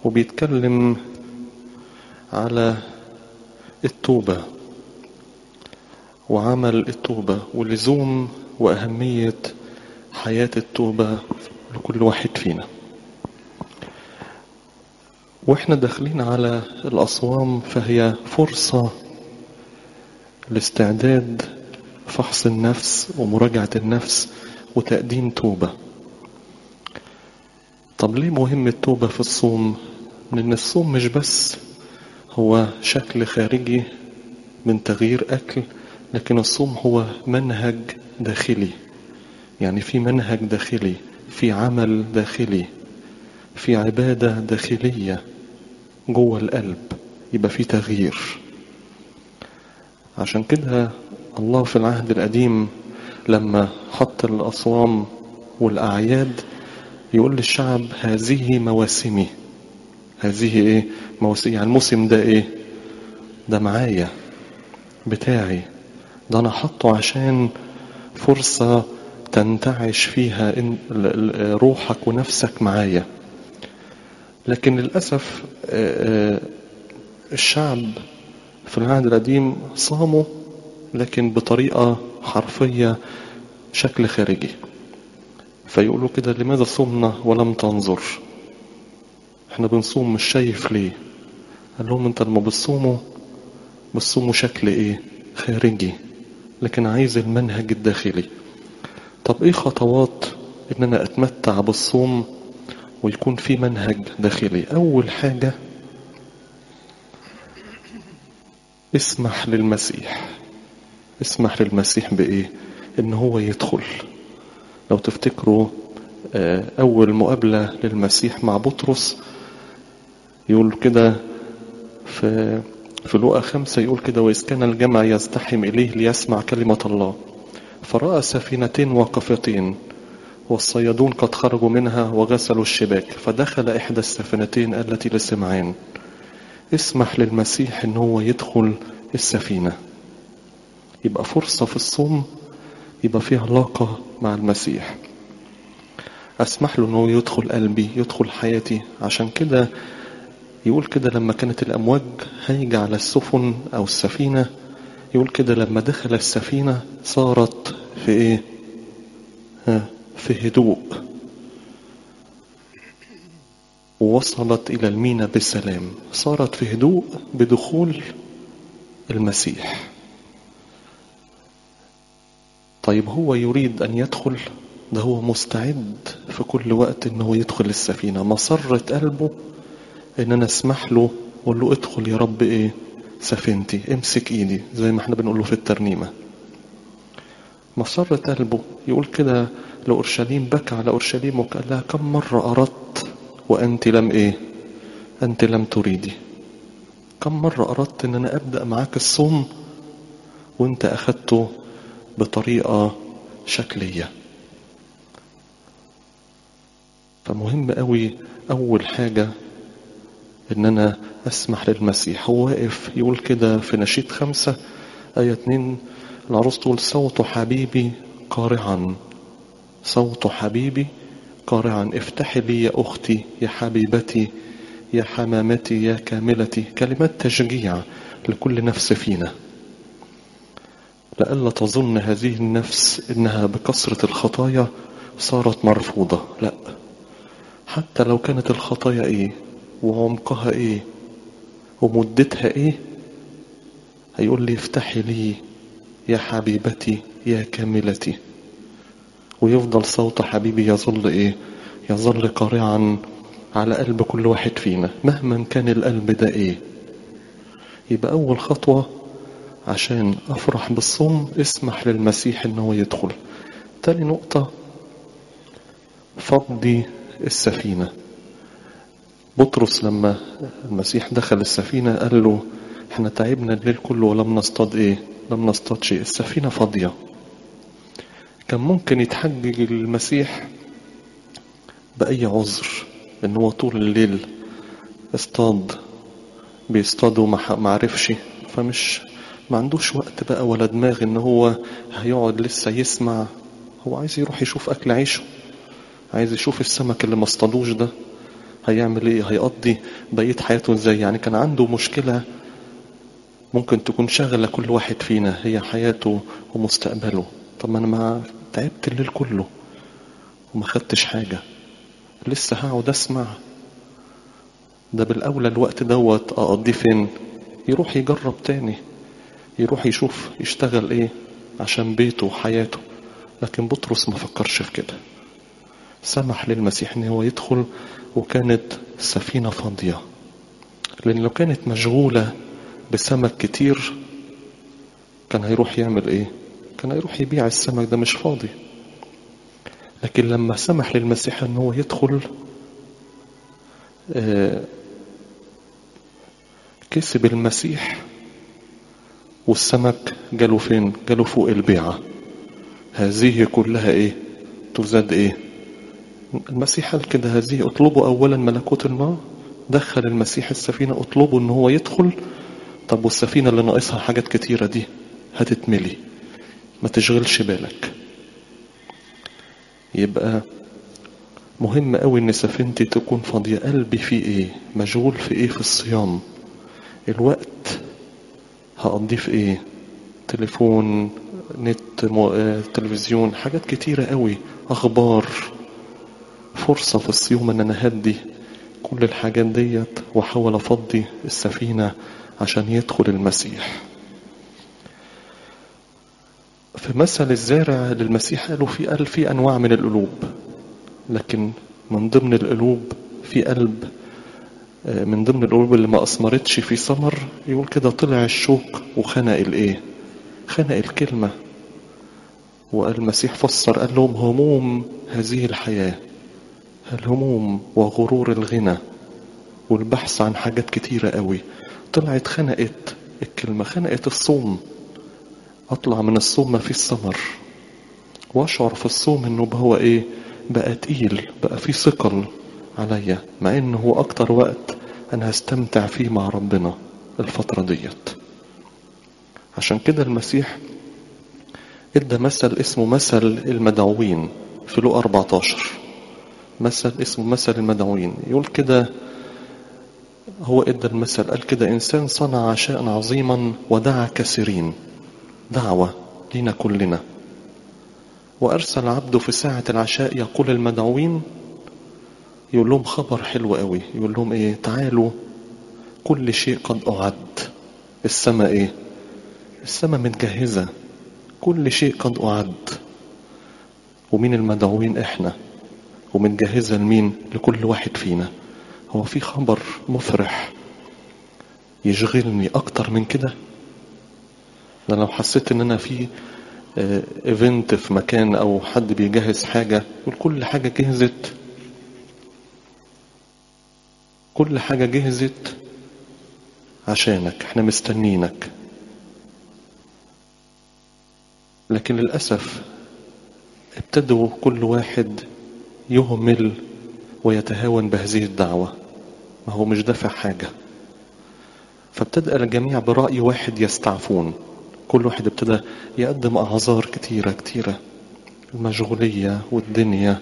وبيتكلم على التوبة وعمل التوبة ولزوم وأهمية حياة التوبة لكل واحد فينا واحنا داخلين على الأصوام فهي فرصة لاستعداد فحص النفس ومراجعة النفس وتقديم توبة طب ليه مهم التوبة في الصوم لأن الصوم مش بس هو شكل خارجي من تغيير أكل لكن الصوم هو منهج داخلي يعني في منهج داخلي في عمل داخلي في عبادة داخلية جوه القلب يبقى في تغيير عشان كده الله في العهد القديم لما حط الأصوام والأعياد يقول للشعب هذه مواسمي هذه ايه مواسم يعني الموسم ده ايه ده معايا بتاعي ده انا حطه عشان فرصة تنتعش فيها إن روحك ونفسك معايا لكن للأسف الشعب في العهد القديم صاموا لكن بطريقة حرفية شكل خارجي فيقولوا كده لماذا صمنا ولم تنظر احنا بنصوم مش شايف ليه قال لهم انت لما بتصوموا بتصوموا شكل ايه خارجي لكن عايز المنهج الداخلي طب ايه خطوات ان انا اتمتع بالصوم ويكون في منهج داخلي اول حاجة اسمح للمسيح اسمح للمسيح بايه ان هو يدخل لو تفتكروا اول مقابلة للمسيح مع بطرس يقول كده في في لوقا خمسة يقول كده وإذ كان الجمع يزدحم إليه ليسمع كلمة الله فرأى سفينتين واقفتين والصيادون قد خرجوا منها وغسلوا الشباك فدخل إحدى السفينتين التي لسمعان اسمح للمسيح ان هو يدخل السفينة يبقى فرصة في الصوم يبقى فيها علاقة مع المسيح اسمح له انه يدخل قلبي يدخل حياتي عشان كده يقول كده لما كانت الامواج هيجة على السفن او السفينة يقول كده لما دخل السفينة صارت في ايه ها في هدوء ووصلت إلى المينا بسلام صارت في هدوء بدخول المسيح طيب هو يريد أن يدخل ده هو مستعد في كل وقت أنه يدخل السفينة مسرة قلبه أن أنا أسمح له وأقول له ادخل يا رب إيه سفينتي امسك إيدي زي ما احنا بنقول له في الترنيمة مسرة قلبه يقول كده لأورشليم بكى على أورشليم وقال لها كم مرة أردت وأنت لم إيه أنت لم تريدي كم مرة أردت أن أنا أبدأ معاك الصوم وأنت أخدته بطريقة شكلية فمهم قوي أول حاجة إن أنا أسمح للمسيح هو واقف يقول كده في نشيد خمسة آية اتنين العروس تقول صوت حبيبي قارعا صوت حبيبي قارعا افتحي لي يا أختي يا حبيبتي يا حمامتي يا كاملتي كلمات تشجيع لكل نفس فينا لئلا تظن هذه النفس إنها بكثرة الخطايا صارت مرفوضة لا حتى لو كانت الخطايا إيه وعمقها إيه ومدتها إيه هيقول لي افتحي لي يا حبيبتي يا كاملتي ويفضل صوت حبيبي يظل ايه يظل قارعا على قلب كل واحد فينا مهما كان القلب ده ايه يبقى اول خطوة عشان افرح بالصوم اسمح للمسيح ان هو يدخل تاني نقطة فضي السفينة بطرس لما المسيح دخل السفينة قال له احنا تعبنا الليل كله ولم نصطاد ايه لم نصطاد شيء السفينة فاضية كان ممكن يتحجج المسيح بأي عذر ان هو طول الليل اصطاد بيصطادوا ما عرفش فمش ما عندوش وقت بقى ولا دماغ ان هو هيقعد لسه يسمع هو عايز يروح يشوف اكل عيشه عايز يشوف السمك اللي ما اصطادوش ده هيعمل ايه هيقضي بقية حياته ازاي يعني كان عنده مشكلة ممكن تكون شغلة كل واحد فينا هي حياته ومستقبله طب ما انا ما تعبت الليل كله وما خدتش حاجة لسه هقعد اسمع ده بالاولى الوقت دوت اقضيه فين يروح يجرب تاني يروح يشوف يشتغل ايه عشان بيته وحياته لكن بطرس ما فكرش في كده سمح للمسيح ان هو يدخل وكانت السفينة فاضية لان لو كانت مشغولة بسمك كتير كان هيروح يعمل ايه كان هيروح يبيع السمك ده مش فاضي لكن لما سمح للمسيح ان هو يدخل آه كسب المسيح والسمك جاله فين جاله فوق البيعة هذه كلها ايه تزاد ايه المسيح قال كده هذه اطلبوا اولا ملكوت الله دخل المسيح السفينة اطلبوا ان هو يدخل طب والسفينة اللي ناقصها حاجات كتيرة دي هتتملي ما تشغلش بالك يبقى مهم قوي ان سفينتي تكون فاضية قلبي في ايه مشغول في ايه في الصيام الوقت هقضيه في ايه تليفون نت مو... آه، تلفزيون حاجات كتيرة قوي اخبار فرصة في الصيام ان انا هدي كل الحاجات ديت واحاول افضي السفينة عشان يدخل المسيح في مثل الزارع للمسيح قالوا في قال في انواع من القلوب لكن من ضمن القلوب في قلب آه، من ضمن القلوب اللي ما اثمرتش في ثمر يقول كده طلع الشوك وخنق الايه خنق الكلمة وقال المسيح فسر قال لهم هموم هذه الحياة الهموم وغرور الغنى والبحث عن حاجات كتيرة قوي طلعت خنقت الكلمة خنقت الصوم اطلع من الصوم ما فيش ثمر واشعر في الصوم انه هو ايه بقى تقيل بقى فيه ثقل عليا مع انه هو اكتر وقت انا هستمتع فيه مع ربنا الفترة ديت عشان كده المسيح ادى مثل اسمه مثل المدعوين في لو 14 مثل اسمه مثل المدعوين يقول كده هو ادى المثل قال كده انسان صنع عشاء عظيما ودعا كثيرين دعوة لينا كلنا وأرسل عبده في ساعة العشاء يقول المدعوين يقول لهم خبر حلو قوي يقول لهم ايه تعالوا كل شيء قد أعد السماء ايه السماء متجهزة كل شيء قد أعد ومين المدعوين احنا ومتجهزة لمين لكل واحد فينا هو في خبر مفرح يشغلني اكتر من كده ده لو حسيت ان انا في ايفنت في مكان او حد بيجهز حاجة يقول كل حاجة جهزت كل حاجة جهزت عشانك احنا مستنينك لكن للأسف ابتدوا كل واحد يهمل ويتهاون بهذه الدعوة ما هو مش دافع حاجة فابتدأ الجميع برأي واحد يستعفون كل واحد ابتدى يقدم أعذار كتيرة كتيرة المشغولية والدنيا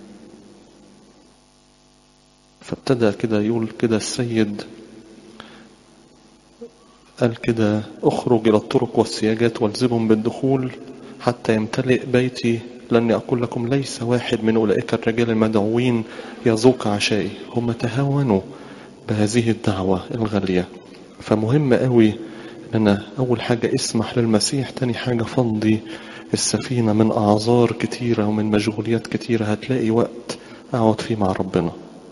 فابتدى كده يقول كده السيد قال كده اخرج إلى الطرق والسياجات والزمهم بالدخول حتى يمتلئ بيتي لأني أقول لكم ليس واحد من أولئك الرجال المدعوين يذوق عشائي هم تهاونوا بهذه الدعوة الغالية فمهم قوي ان انا اول حاجة اسمح للمسيح تاني حاجة فضي السفينة من اعذار كتيرة ومن مشغوليات كتيرة هتلاقي وقت اقعد فيه مع ربنا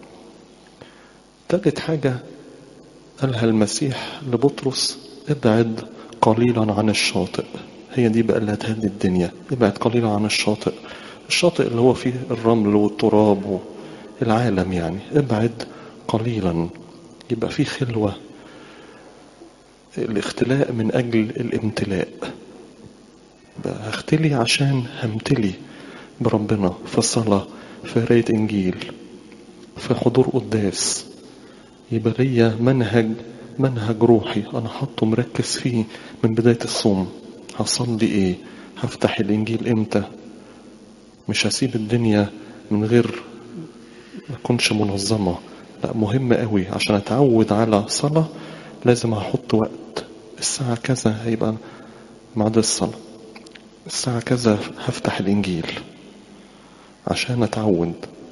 تالت حاجة قالها المسيح لبطرس ابعد قليلا عن الشاطئ هي دي بقى اللي هتهدي الدنيا ابعد قليلا عن الشاطئ الشاطئ اللي هو فيه الرمل والتراب والعالم يعني ابعد قليلا يبقى فيه خلوة الاختلاء من أجل الامتلاء بقى هختلي عشان همتلي بربنا في الصلاة في قراية إنجيل في حضور قداس يبقى ليا منهج منهج روحي أنا حاطه مركز فيه من بداية الصوم هصلي إيه هفتح الإنجيل إمتى مش هسيب الدنيا من غير ما أكونش منظمة لا مهم قوي عشان اتعود على صلاة لازم احط وقت الساعة كذا هيبقى ميعاد الصلاة الساعة كذا هفتح الانجيل عشان اتعود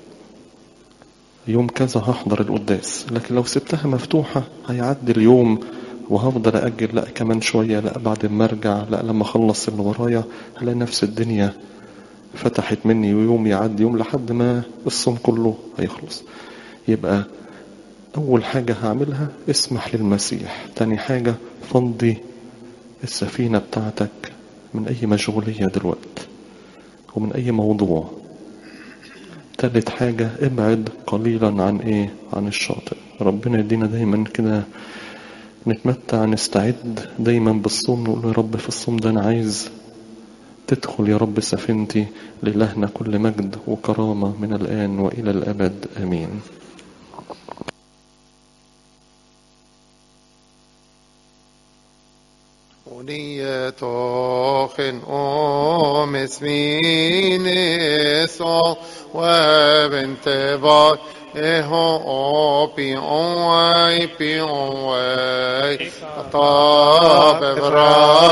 يوم كذا هحضر القداس لكن لو سبتها مفتوحة هيعدي اليوم وهفضل أجل لا كمان شوية لا بعد ما أرجع لا لما أخلص اللي ورايا هلاقي نفس الدنيا فتحت مني ويوم يعدي يوم لحد ما الصوم كله هيخلص يبقى أول حاجة هعملها اسمح للمسيح تاني حاجة فضي السفينة بتاعتك من أي مشغولية دلوقتي ومن أي موضوع تالت حاجة ابعد قليلا عن ايه عن الشاطئ ربنا يدينا دايما كده نتمتع نستعد دايما بالصوم نقول يا رب في الصوم ده انا عايز تدخل يا رب سفينتي لإلهنا كل مجد وكرامة من الآن وإلى الأبد آمين Onietochen om esmine so webente var eho opi onwai pi onwai ata bevra